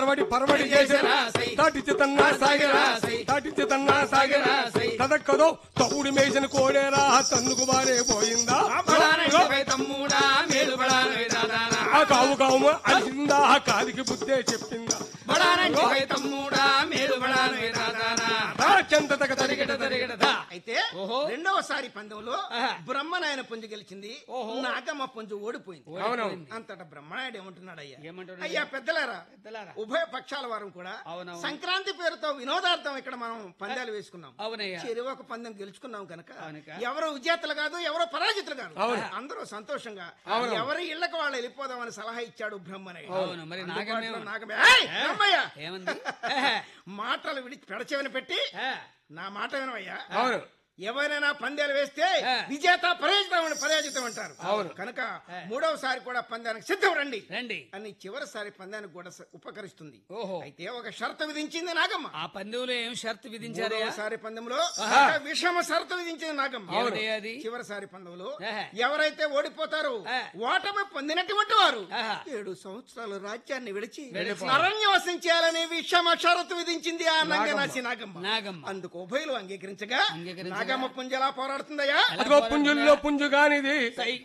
పరవడి పరవడి చేసరా తాటిచ్చి తన్నా సాగరా తాటిచ్చి తన్నా సాగరా కదక్కదో తవుడు మేసిన కోడేరా తన్నుకు బారే పోయిందా బడానంటిపై తమ్ముడా మేలు బడానోయ్ దాదానా ఆ కావు కావు అలిసిందా ఆ కాలికి బుద్ధే చెప్పిందా బడానంటిపై తమ్ముడా మేలు బడానోయ్ దాదానా రా చెంత తగ తరిగిట తరిగట తరిగటదా అయితే ఓహో. రెండవసారి పందెంలో ఆహా. బ్రహ్మనాయన పుంజు గెలిచింది ఓహో. నాగమ్మ పుంజు ఓడిపోయింది అవునవును. అంతటా బ్రహ్మనాయుడు ఏమంటున్నాడు అయ్యా ఏమంటున్నాడు? అయ్యా పెద్దలారా పెద్దలారా. ఉభయ పక్షాల వారం కూడా అవునవును. సంక్రాంతి పేరుతో వినోదార్థం ఇక్కడ మనం పందాలు వేసుకున్నాం అవునయ్యా. చెరువు ఒక పందెం గెలుచుకున్నాం కనుక కనుక. ఎవరు విజేతలు కాదు ఎవరో పరాజితులు కాదు అవును. అందరూ సంతోషంగా ఎవరి ఇళ్లకు వాళ్ళు వెళ్ళిపోదామని సలహా ఇచ్చాడు బ్రహ్మనాయుడు అవును మరి నాగమే అందుబాటులో నాగమే ఏయ్, బ్రహ్మయ్య! ఏమంది మాటలు విడి పెడచెవిన పెట్టి ఆ, నా మాట వినవయ్యా అవును ఎవరైనా పందాలు వేస్తే ఆ. విజేత పరాజితం పరాజితం అంటారు అవును. కనుక మూడవసారి కూడా పందానికి సిద్ధం రండి రండి అని చివరిసారి పందానికి కూడా స- ఉపకరిస్తుంది ఓహో అయితే ఒక షరతు విధించింది నాగమ్మ ఆ పందెంలో ఏం షరతు విధించారయ్యా మూడవసారి పందెంలో ఒక విషమ షరతు విధించింది నాగమ్మ ఏమిటయ్యా అది చివరిసారి పందెంలో ఆహా. ఎవరైతే ఓడిపోతారో ఆ. ఓటమి పొందినటువంటి వారు ఆహా. ఏడు సంవత్సరాలు రాజ్యాన్ని విడిచి విడిచి. అరణ్యవాసం చేయాలని విషమ షరతు విధించింది ఆ నంగనాసి నాగమ్మ నాగమ్మ అందుకు ఉభయలు అంగీకరించగా అంగీకరించగా. నాగమ్మ పుంజలా పోరాడుతుందయ్యా అదిగో పుంజుల్లో పుంజు కానిది సై